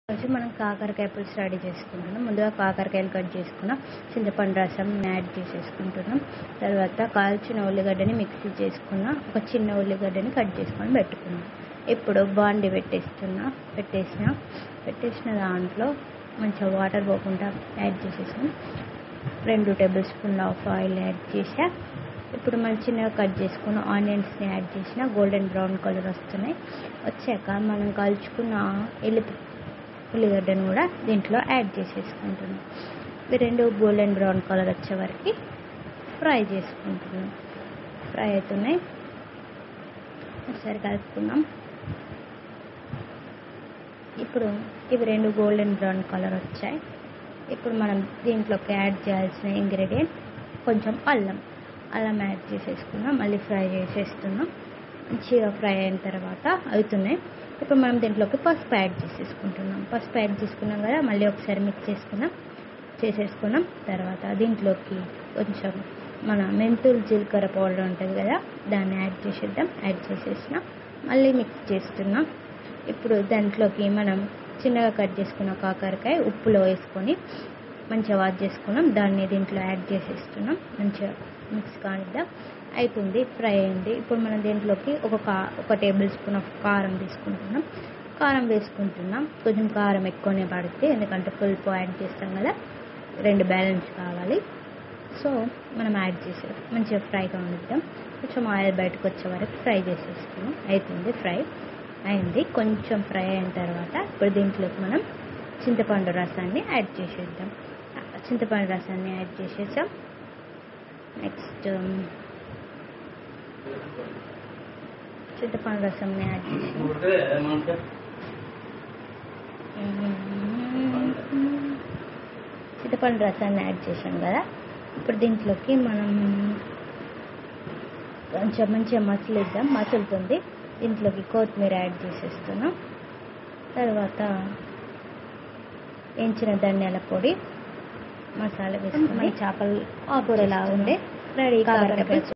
రోజు మనం కాకరకాయ పులుసు రెడీ చేసుకుంటున్నాం ముందుగా కాకరకాయలు కట్ చేసుకున్నాం చింతపండు రసం యాడ్ చేసేసుకుంటున్నాం తర్వాత కాల్చిన ఉల్లిగడ్డని మిక్సీ చేసుకున్న ఒక చిన్న ఉల్లిగడ్డని కట్ చేసుకొని పెట్టుకున్నాం ఇప్పుడు బాండి పెట్టేస్తున్నా పెట్టేసిన పెట్టేసిన దాంట్లో మంచిగా వాటర్ పోకుండా యాడ్ చేసేసాం రెండు టేబుల్ స్పూన్ల ఆఫ్ ఆయిల్ యాడ్ చేసా ఇప్పుడు మనం చిన్నగా కట్ చేసుకున్న ఆనియన్స్ని యాడ్ చేసిన గోల్డెన్ బ్రౌన్ కలర్ వస్తున్నాయి వచ్చాక మనం కాల్చుకున్న ఎల్లి ఉల్లిగడ్డను కూడా దీంట్లో యాడ్ చేసేసుకుంటున్నాం ఇవి రెండు గోల్డెన్ బ్రౌన్ కలర్ వచ్చే వరకు ఫ్రై చేసుకుంటున్నాం ఫ్రై అవుతున్నాయి ఒకసారి కలుపుకున్నాం ఇప్పుడు ఇవి రెండు గోల్డెన్ బ్రౌన్ కలర్ వచ్చాయి ఇప్పుడు మనం దీంట్లోకి యాడ్ చేయాల్సిన ఇంగ్రీడియంట్ కొంచెం అల్లం అల్లం యాడ్ చేసేసుకున్నాం మళ్ళీ ఫ్రై చేసేస్తున్నాం మంచిగా ఫ్రై అయిన తర్వాత అవుతున్నాయి ఇప్పుడు మనం దీంట్లోకి పసుపు యాడ్ చేసేసుకుంటున్నాం పసుపు యాడ్ చేసుకున్నాం కదా మళ్ళీ ఒకసారి మిక్స్ చేసుకున్నాం చేసేసుకున్నాం తర్వాత దీంట్లోకి కొంచెం మన మెంతులు జీలకర్ర పౌడర్ ఉంటుంది కదా దాన్ని యాడ్ చేసేద్దాం యాడ్ చేసేసిన మళ్ళీ మిక్స్ చేస్తున్నాం ఇప్పుడు దాంట్లోకి మనం చిన్నగా కట్ చేసుకున్న కాకరకాయ ఉప్పులో వేసుకొని మంచిగా వాష్ చేసుకున్నాం దాన్ని దీంట్లో యాడ్ చేసేస్తున్నాం మంచిగా మిక్స్ కానిద్దాం అవుతుంది ఫ్రై అయింది ఇప్పుడు మనం దీంట్లోకి ఒక కా ఒక టేబుల్ స్పూన్ ఆఫ్ కారం తీసుకుంటున్నాం కారం వేసుకుంటున్నాం కొంచెం కారం ఎక్కువనే పడుతుంది ఎందుకంటే పులుపు యాడ్ చేస్తాం కదా రెండు బ్యాలెన్స్ కావాలి సో మనం యాడ్ చేసే మంచిగా ఫ్రై కానిద్దాం కొంచెం ఆయిల్ బయటకు వచ్చే వరకు ఫ్రై చేసేసుకున్నాం అవుతుంది ఫ్రై అయింది కొంచెం ఫ్రై అయిన తర్వాత ఇప్పుడు దీంట్లోకి మనం చింతపండు రసాన్ని యాడ్ చేసేద్దాం చింతపండు రసాన్ని యాడ్ చేసేసాం నెక్స్ట్ చింతపండు రసంని యాడ్ చేసి చింతపండు రసాన్ని యాడ్ చేసాం కదా ఇప్పుడు దీంట్లోకి మనం కొంచెం మంచిగా మసలిద్దాం మసులుతుంది దీంట్లోకి కొత్తిమీర యాడ్ చేసేస్తున్నాం తర్వాత వేయించిన ధనియాల పొడి మసాలా వేసుకుని చేపలు కూరలా ఉండే రెడీ కాకరకాయ